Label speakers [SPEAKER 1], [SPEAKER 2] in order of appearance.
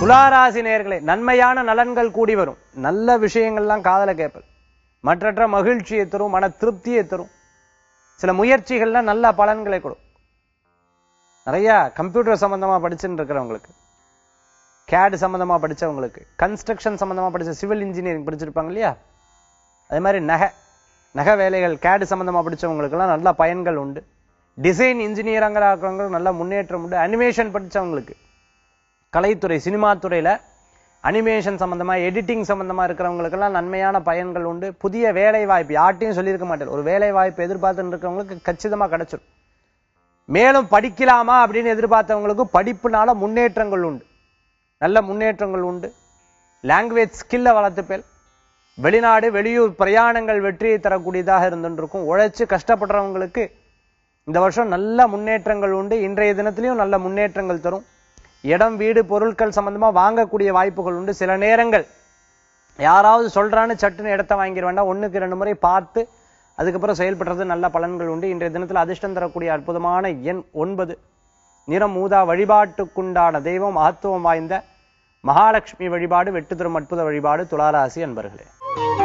[SPEAKER 1] துளாராசி நேயர்களே நன்மையான நலன்கள் கூடி வரும் நல்ல விஷயங்கள்லாம் காதல கேட்பது மற்றற்ற மகிழ்ச்சியை தரும் மன திருப்தியை தரும் சில முயற்சிகள்ல நல்ல பலன்களை கொடுக்கும் நிறைய கம்ப்யூட்டர் சம்பந்தமா படிச்சுட்டு இருக்கிறவங்களுக்கு கேடு சம்பந்தமா படிச்சவங்களுக்கு கன்ஸ்ட்ரக்ஷன் சம்பந்தமா படிச்ச சிவில் இன்ஜினியரிங் படிச்சிருப்பாங்க இல்லையா அதே மாதிரி நகை நகை வேலைகள் கேடு சம்பந்தமா படிச்சவங்களுக்கெல்லாம் நல்ல பயன்கள் உண்டு டிசைன் இன்ஜினியராங்கிற இருக்கிறவங்களுக்கு நல்ல முன்னேற்றம் உண்டு அனிமேஷன் படிச்சவங்களுக்கு கலைத்துறை சினிமா துறையில அனிமேஷன் சம்பந்தமா எடிட்டிங் சம்பந்தமா இருக்கிறவங்களுக்கெல்லாம் நன்மையான பயன்கள் உண்டு புதிய வேலை வாய்ப்பு யார்ட்டையும் சொல்லியிருக்க மாட்டேன் ஒரு வேலை வாய்ப்பு எதிர்பார்த்துட்டு இருக்கிறவங்களுக்கு கச்சிதமா கிடைச்சிடும் மேலும் படிக்கலாமா அப்படின்னு எதிர்பார்த்தவங்களுக்கு படிப்புனால முன்னேற்றங்கள் உண்டு நல்ல முன்னேற்றங்கள் உண்டு லாங்குவேஜ் ஸ்கில்லை வளர்த்துப்பேல் வெளிநாடு வெளியூர் பிரயாணங்கள் வெற்றியை தரக்கூடியதாக இருந்துருக்கும் உழைச்சு கஷ்டப்படுறவங்களுக்கு இந்த வருஷம் நல்ல முன்னேற்றங்கள் உண்டு இன்றைய தினத்திலையும் நல்ல முன்னேற்றங்கள் தரும் இடம் வீடு பொருட்கள் சம்பந்தமா வாங்கக்கூடிய வாய்ப்புகள் உண்டு சில நேரங்கள் யாராவது சொல்றான்னு சட்டுன்னு இடத்த வாங்கிட வேண்டாம் ஒண்ணுக்கு ரெண்டு முறை பார்த்து அதுக்கப்புறம் செயல்படுறது நல்ல பலன்கள் உண்டு இன்றைய தினத்தில் அதிர்ஷ்டம் தரக்கூடிய அற்புதமான எண் ஒன்பது நிறம் ஊதா வழிபாட்டுக்குண்டான தெய்வம் மகத்துவம் வாய்ந்த மகாலட்சுமி வழிபாடு வெட்டு தரும் அற்புத வழிபாடு துளாராசி அன்பர்களே